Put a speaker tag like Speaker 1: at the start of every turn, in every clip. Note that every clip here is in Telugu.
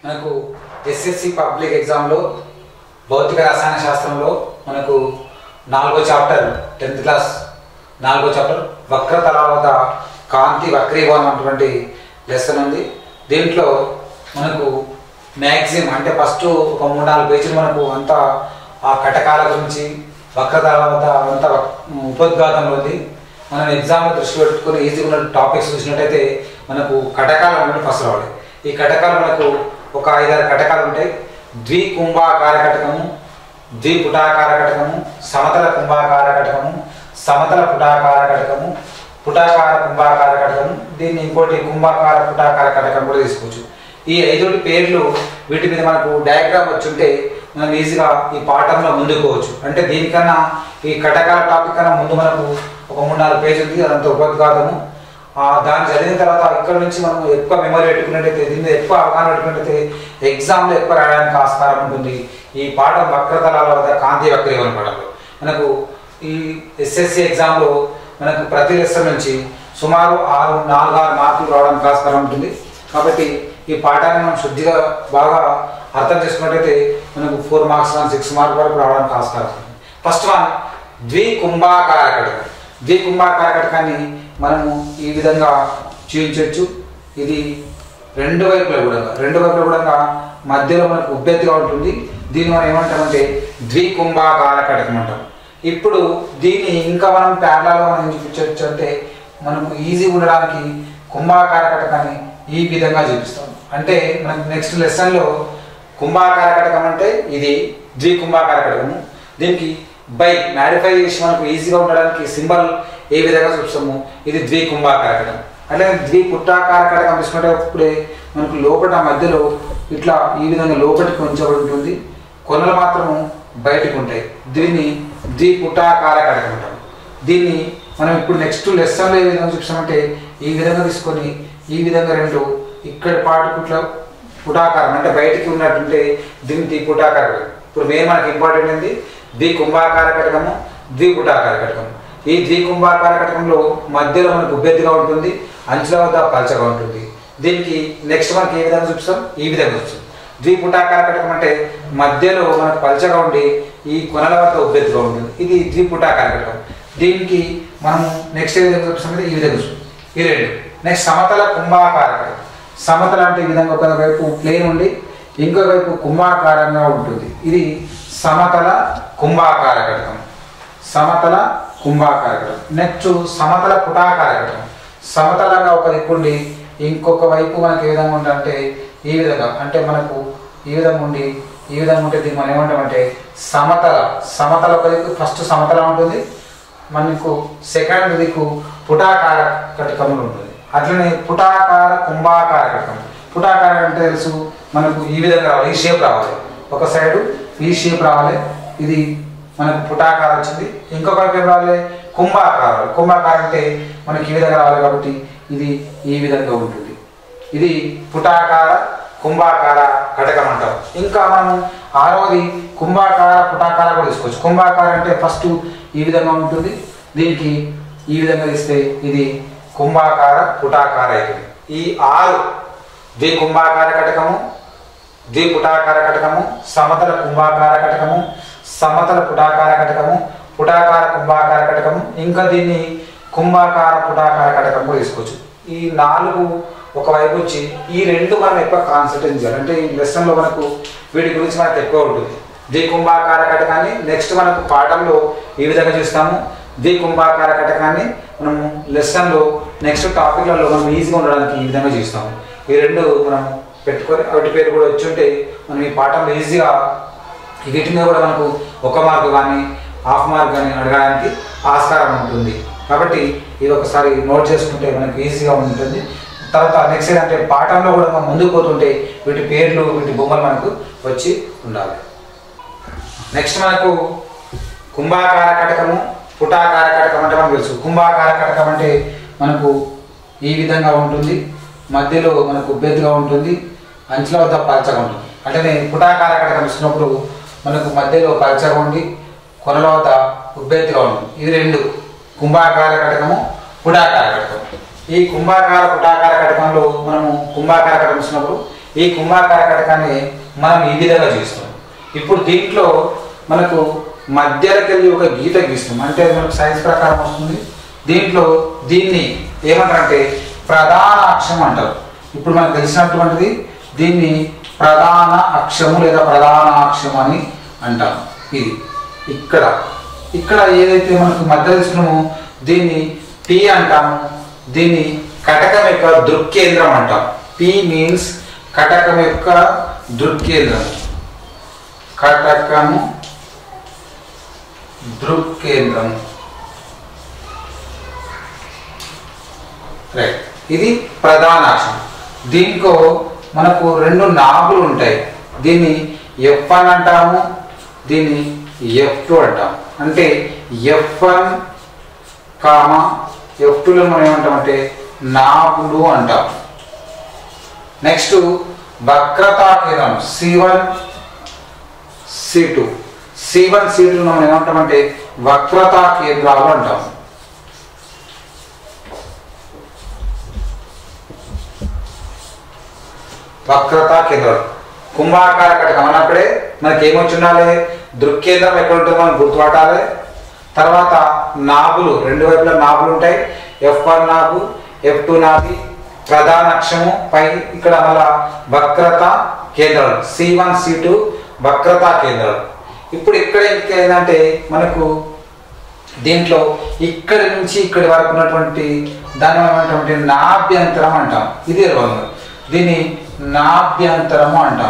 Speaker 1: మనకు ఎస్ఎస్సి పబ్లిక్ ఎగ్జామ్లో భౌతిక రసాయన శాస్త్రంలో మనకు నాలుగో చాప్టర్ టెన్త్ క్లాస్ నాలుగో చాప్టర్ వక్రతలావత కాంతి వక్రీభవనం అటువంటి లెసన్ ఉంది దీంట్లో మనకు మ్యాక్సిమం అంటే ఫస్ట్ ఒక మూడు నాలుగు పేజీలు మనకు అంతా ఆ కటకాల గురించి వక్రతలావత అంతా ఉపోద్ఘాతంలో ఉంది మనం ఎగ్జామ్లో దృష్టి పెట్టుకుని ఈజీగా ఉన్న టాపిక్స్ చూసినట్టయితే మనకు కటకాలు ఉన్నట్టు ఫస్ట్ రావాలి ఈ కటకాలు మనకు ఒక ఐదారు కటకాలు ఉంటాయి ద్వికుంభాకార కటకము ద్విపుటాకార కటకము సమతల కుంభాకార కటకము సమతల పుటాకార కటకము పుటాకార కుంభాకార కటకము దీన్ని ఇంకోటి కుంభాకార పుటాకార కటకం కూడా తీసుకోవచ్చు ఈ ఐదుటి పేర్లు వీటి మీద మనకు డయాగ్రామ్ వచ్చుంటే మనం ఈజీగా ఈ పాఠంలో ముందుకు పోవచ్చు అంటే దీనికన్నా ఈ కటకాల టాపిక్ కన్నా ముందు మనకు ఒక మూడు నాలుగు పేజీ ఉంది అదంతా ఉపద్ఘాతము ఆ, దాన్ని చదివిన తర్వాత ఇక్కడ నుంచి మనం ఎక్కువ మెమరీ పెట్టుకున్నట్టయితే దీని మీద ఎక్కువ అవగాహన పెట్టుకున్నట్టయితే ఎగ్జామ్లో ఎక్కువ రాయడానికి ఆస్కారం ఉంటుంది ఈ పాఠం వక్రతలాల వద్ద కాంతి వక్రీకరణ పాఠంలో మనకు ఈ ఎస్ఎస్సి ఎగ్జామ్లో మనకు ప్రతి లెసన్ నుంచి సుమారు ఆరు నాలుగు ఆరు మార్కులు రావడానికి ఆస్కారం ఉంటుంది కాబట్టి ఈ పాఠాన్ని మనం శుద్ధిగా బాగా అర్థం చేసుకున్నట్టయితే మనకు four marks one six mark వరకు రావడానికి ఆస్కారం ఉంటుంది ఫస్ట్ వన్ ద్వికుంభాకార కటకం ద్వికుంభాకార కటకాన్ని మనము ఈ విధంగా చూపించవచ్చు ఇది రెండు వైపుల కూడా రెండు వైపుల కూడా మధ్యలో మనకు ఉబ్బెత్తిగా ఉంటుంది దీన్ని మనం ఏమంటామంటే ద్వికుంభాకార కటకం అంటాం ఇప్పుడు దీన్ని ఇంకా మనం ప్యారలాగా మనం చూపించవచ్చు అంటే మనకు ఈజీ ఉండడానికి కుంభాకార కటకాన్ని ఈ విధంగా చూపిస్తాం అంటే మనకు నెక్స్ట్ లెసన్లో కుంభాకార కటకం అంటే ఇది ద్వికుంభాకార కటకము దీనికి బై మాడిఫై చేసి మనకు ఈజీగా ఉండడానికి సింబల్ ఏ విధంగా చూపిస్తాము ఇది ద్వికుంభాకార కటకం అంటే ద్వి పుట్టాకార కటకం తీసుకునేటప్పుడే మనకు లోపల మధ్యలో ఇట్లా ఈ విధంగా లోపలికి ఉంచబడి ఉంటుంది కొనలు మాత్రము బయటకు ఉంటాయి దీన్ని ద్వి పుట్టాకార కటకం అంటాం దీన్ని మనం ఇప్పుడు నెక్స్ట్ లెసన్లో ఏ విధంగా చూపిస్తామంటే ఈ విధంగా తీసుకొని ఈ విధంగా రెండు ఇక్కడ పాటు ఇట్లా పుటాకారం అంటే బయటికి ఉన్నట్టుంటే దీన్ని ద్వి పుటాకార కటకం ఇప్పుడు మెయిన్ మనకి ఇంపార్టెంట్ ఏంది ద్వి కుంభాకార కటకము ద్వి పుటాకార కటకము ఈ ద్వి కుంభాకార కటకంలో మధ్యలో మనకు ఉబ్బెత్తిగా ఉంటుంది అంచుల వద్ద పలచగా ఉంటుంది దీనికి నెక్స్ట్ మనకి ఏ విధంగా చూపిస్తాం ఈ విధంగా చూపిస్తాం ద్విపుటాకార కటకం అంటే మధ్యలో మనకు పలచగా ఉండి ఈ కొనల వద్ద ఉబ్బెత్తుగా ఉంటుంది ఇది ద్విపుటాకార కటకం దీనికి మనం నెక్స్ట్ ఏ విధంగా చూపిస్తాం అంటే ఈ విధంగా చూస్తాం ఈ రెండు నెక్స్ట్ సమతల కుంభాకార కటకం సమతల అంటే ఈ విధంగా ఒక వైపు ప్లేన్ ఉండి ఇంకో వైపు కుంభాకారంగా ఉంటుంది ఇది సమతల కుంభాకార కటకం సమతల కుంభాకార కటకం నెక్స్ట్ సమతల పుటాకార కటకం సమతలంగా ఒక దిక్కు ఉండి ఇంకొక వైపు మనకి ఏ విధంగా ఉందంటే ఈ విధంగా అంటే మనకు ఈ విధంగా ఉండి ఈ విధంగా ఉంటే దీన్ని మనం ఏమంటామంటే సమతల సమతల ఒక దిక్కు ఫస్ట్ సమతల ఉంటుంది మనకు సెకండ్ దిక్కు పుటాకార కటకములు ఉంటుంది అట్లనే పుటాకార కుంభాకార కటకం పుటాకార అంటే తెలుసు మనకు ఈ విధంగా రావాలి ఈ షేప్ రావాలి ఒక సైడు ఈ షేప్ రావాలి ఇది మనకు పుటాకార వచ్చింది ఇంకొక వైపు ఏం రావాలి కుంభాకారం కుంభాకారం అంటే మనకి ఈ విధంగా రావాలి కాబట్టి ఇది ఈ విధంగా ఉంటుంది ఇది పుటాకార కుంభాకార కటకం అంటాం ఇంకా మనం ఆరవది కుంభాకార పుటాకార కూడా తీసుకోవచ్చు కుంభాకార అంటే ఫస్ట్ ఈ విధంగా ఉంటుంది దీనికి ఈ విధంగా తీస్తే ఇది కుంభాకార పుటాకార అవుతుంది ఈ ఆరు ద్వి కుంభాకార కటకము ద్వి పుటాకార కటకము సమతల కుంభాకార కటకము సమతల పుటాకార కటకము పుటాకార కుంభాకార కటకము ఇంకా దీన్ని కుంభాకార పుటాకార కటకం కూడా తీసుకోవచ్చు ఈ నాలుగు ఒకవైపు వచ్చి ఈ రెండు మనం ఎక్కువ కాన్సన్ట్రేట్ చేయాలి అంటే ఈ లెసన్లో మనకు వీటి గురించి మనకు ఎక్కువ ఉంటుంది ద్వి కుంభాకార కటకాన్ని నెక్స్ట్ మనకు పాఠంలో ఈ విధంగా చూస్తాము ద్వి కుంభాకార కటకాన్ని మనము లెసన్లో నెక్స్ట్ టాపిక్లలో మనం ఈజీగా ఉండడానికి ఈ విధంగా చూస్తాము ఈ రెండు మనం పెట్టుకొని వాటి పేరు కూడా వచ్చి ఉంటే మనం ఈ పాఠంలో ఈజీగా వీటి మీద కూడా మనకు ఒక మార్క్ కానీ హాఫ్ మార్క్ కానీ అడగడానికి ఆస్కారం ఉంటుంది కాబట్టి ఇది ఒకసారి నోట్ చేసుకుంటే మనకు ఈజీగా ఉంటుంది తర్వాత నెక్స్ట్ ఏంటంటే పాఠంలో కూడా మనం ముందుకు పోతుంటే వీటి పేర్లు వీటి బొమ్మలు మనకు వచ్చి ఉండాలి నెక్స్ట్ మనకు కుంభాకార కటకము పుటాకార కటకం అంటే మనకు తెలుసు కుంభాకార కటకం అంటే మనకు ఈ విధంగా ఉంటుంది మధ్యలో మనకు ఉబ్బెత్తుగా ఉంటుంది అంచుల వద్ద పలచగా ఉంటుంది అంటే పుటాకార కటకం ఇచ్చినప్పుడు మనకు మధ్యలో పలచగా ఉండి కొనల వద్ద ఉబ్బెత్తుగా ఉంటుంది ఇది రెండు కుంభాకార కటకము పుటాకార కటకం ఈ కుంభాకార పుటాకార కటకంలో మనము కుంభాకార కటకం ఇచ్చినప్పుడు ఈ కుంభాకార కటకాన్ని మనం ఈ విధంగా చూస్తాం ఇప్పుడు దీంట్లో మనకు మధ్యలోకి వెళ్ళి ఒక గీత గీస్తాం అంటే అది మనకు సైన్స్ ప్రకారం వస్తుంది దీంట్లో దీన్ని ఏమంటారంటే ప్రధాన అక్షం అంటారు ఇప్పుడు మనకు తెలిసినటువంటిది దీన్ని ప్రధాన అక్షము లేదా ప్రధాన అక్షం అని అంటాం ఇది ఇక్కడ ఇక్కడ ఏదైతే మనకు మధ్య తీసుకున్నామో దీన్ని పి అంటాము దీన్ని కటకం యొక్క దృక్కేంద్రం అంటాం పి మీన్స్ కటకం యొక్క దృక్కేంద్రం కటకము దృక్కేంద్రం రైట్ ఇది ప్రధాన అక్షం దీంట్లో మనకు రెండు నాభులు ఉంటాయి దీన్ని ఎఫ్ వన్ అంటాము దీన్ని ఎఫ్ టూ అంటాము అంటే ఎఫ్ వన్ కామ ఎఫ్ టూలో మనం ఏమంటామంటే నాభులు అంటాం నెక్స్ట్ వక్రతా కేంద్రం C one C two C one C two మనం ఏమంటామంటే వక్రతా కేంద్రాలు అంటాం వక్రతా కేంద్రం కుంభాకార కటకం అన్నప్పుడే మనకి ఏమొచ్చి ఉండాలి దృక్కేంద్రం ఎక్కడ ఉంటుందో మనం గుర్తుపట్టాలి తర్వాత నాభులు రెండు వైపులా నాభులు ఉంటాయి ఎఫ్ వన్ నాభు ఎఫ్ టూ నాభి ప్రధాన అక్షము పై ఇక్కడ మళ్ళా వక్రత కేంద్రాలు సి వన్ సి టూ వక్రతా కేంద్రాలు ఇప్పుడు ఇక్కడ ఏంటంటే మనకు దీంట్లో ఇక్కడి నుంచి ఇక్కడి వరకు ఉన్నటువంటి దాన్ని మనం ఏమంటామంటే నాభ్యంతరం అంటాం ఇది రోగం దీన్ని నాభ్యంతరము అంటాం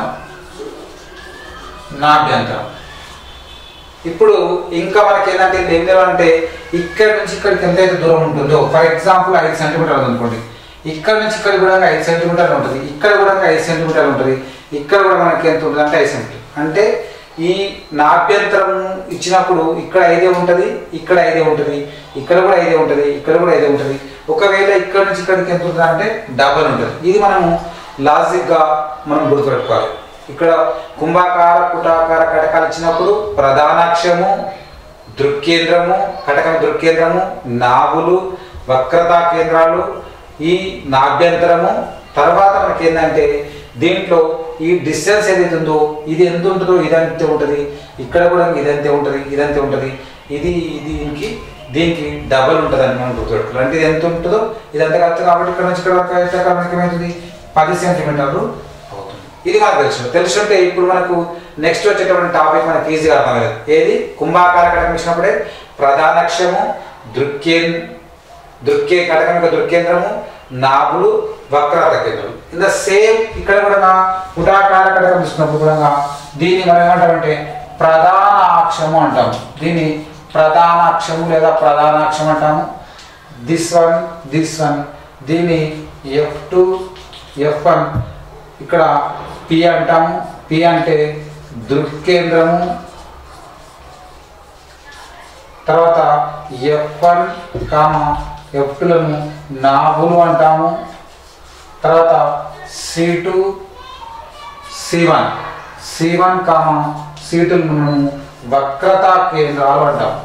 Speaker 1: నాభ్యంతరం ఇప్పుడు ఇంకా మనకి ఏంటంటే ఇది ఏం అంటే ఇక్కడ నుంచి ఇక్కడికి ఎంతైతే దూరం ఉంటుందో ఫర్ ఎగ్జాంపుల్ ఐదు సెంటీమీటర్లు అనుకోండి ఇక్కడ నుంచి ఇక్కడ కూడా ఐదు సెంటీమీటర్లు ఉంటుంది ఇక్కడ కూడా ఐదు సెంటీమీటర్లు ఉంటుంది ఇక్కడ కూడా మనకి ఎంత ఉంటుంది అంటే ఐదు సెంటీమీటర్ అంటే ఈ నాభ్యంతరం ఇచ్చినప్పుడు ఇక్కడ ఐదే ఉంటుంది ఇక్కడ ఐదే ఉంటుంది ఇక్కడ కూడా ఐదే ఉంటుంది ఇక్కడ కూడా ఐదే ఉంటుంది ఒకవేళ ఇక్కడ నుంచి ఇక్కడికి ఎంత ఉంటుంది అంటే డబల్ ఉంటుంది ఇది మనము లాజిక్గా మనం గుర్తుపెట్టుకోవాలి ఇక్కడ కుంభాకార పుటాకార కటకాలు ఇచ్చినప్పుడు ప్రధానాక్షము దృక్కేంద్రము కటకం దృక్కేంద్రము నాభులు వక్రతా కేంద్రాలు ఈ నాభ్యంతరము తర్వాత మనకి ఏంటంటే దీంట్లో ఈ డిస్టెన్స్ ఏదైతే ఉందో ఇది ఎంత ఉంటుందో ఇదంతే ఉంటుంది ఇక్కడ కూడా ఇదంతే ఉంటుంది ఇదంతే ఉంటుంది ఇది ఇది దీనికి దీనికి డబల్ ఉంటుంది అని మనం గుర్తుపెట్టుకోవాలి అంటే ఇది ఎంత ఉంటుందో ఇదంతా కలుగుతుంది కాబట్టి ఇక్కడ నుంచి ఇక్కడ వరకు అయితే మనకి ఏమవుతుంది పది సెంటీమీటర్లు అవుతుంది ఇది మనకు తెలుసు తెలుసుంటే ఇప్పుడు మనకు నెక్స్ట్ వచ్చేటువంటి టాపిక్ మనకి ఈజీగా అర్థమయ్యేది ఏది కుంభాకార కటకం ఇచ్చినప్పుడే ప్రధానక్షము దృక్కే దృక్కే కటకం యొక్క దృక్కేంద్రము నాభులు వక్రత కేంద్రం ఇన్ ద సేమ్ ఇక్కడ కూడా పుటాకార కటకం తీసుకున్నప్పుడు కూడా దీన్ని మనం ఏమంటామంటే ప్రధాన అక్షము అంటాము దీన్ని ప్రధాన అక్షము లేదా ప్రధాన అక్షం అంటాము దిస్ వన్ దిస్ వన్ దీన్ని ఎఫ్ టూ ఎఫ్ వన్ ఇక్కడ పి అంటాము పి అంటే దృక్కేంద్రము తర్వాత ఎఫ్ వన్ కామ ఎఫ్ టూలను నాభులు అంటాము తర్వాత C two C one C one comma C టూలను మనము వక్రతా కేంద్రాలు అంటాం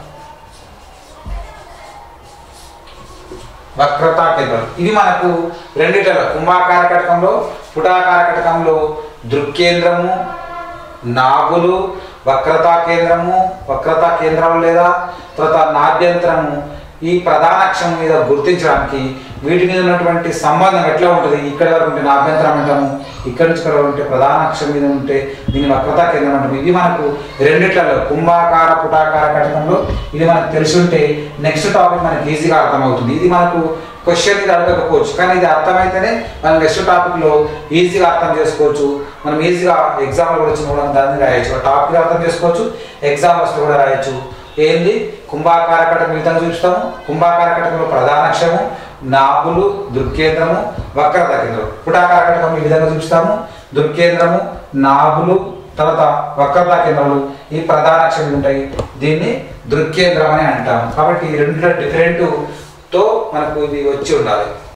Speaker 1: వక్రతా కేంద్రం ఇది మనకు రెండిటల కుంభాకార కటకంలో పుటాకార కటకంలో దృక్కేంద్రము నాభులు వక్రతా కేంద్రము వక్రతా కేంద్రం లేదా తర్వాత నాభ్యంతరము ఈ ప్రధాన అక్షం మీద గుర్తించడానికి వీటి మీద ఉన్నటువంటి సంబంధం ఎట్లా ఉంటుంది ఇక్కడ వరకు ఉంటే నాభ్యంతరం అంటాము ఇక్కడ నుంచి ఇక్కడ ఉంటే ప్రధాన అక్షం మీద ఉంటే దీన్ని వక్రతా కేంద్రం అంటాము ఇది మనకు రెండిట్లలో కుంభాకార పుటాకార కటకంలో ఇది మనకు తెలిసి ఉంటే నెక్స్ట్ టాపిక్ మనకి ఈజీగా అర్థమవుతుంది ఇది మనకు క్వశ్చన్ ఇది అడగకపోవచ్చు కానీ ఇది అర్థమైతేనే మనం నెక్స్ట్ టాపిక్లో ఈజీగా అర్థం చేసుకోవచ్చు మనం ఈజీగా ఎగ్జామ్లో కూడా వచ్చిన కూడా దాన్ని రాయొచ్చు టాపిక్ అర్థం చేసుకోవచ్చు ఎగ్జామ్ వస్తే కూడా రాయొచ్చు ఏంది కుంభాకార కటకం విధంగా చూస్తాము కుంభాకార కటకంలో ప్రధాన అక్షరము నాభులు దుర్కేంద్రము వక్రత కేంద్రం పుటాకార కటకం ఈ విధంగా చూస్తాము దుర్కేంద్రము నాభులు తర్వాత వక్రతా కేంద్రాలు ఈ ప్రధాన అక్షరాలు ఉంటాయి దీన్ని దృక్కేంద్రం అని అంటాం కాబట్టి ఈ రెండు డిఫరెంట్ తో మనకు ఇది వచ్చి ఉండాలి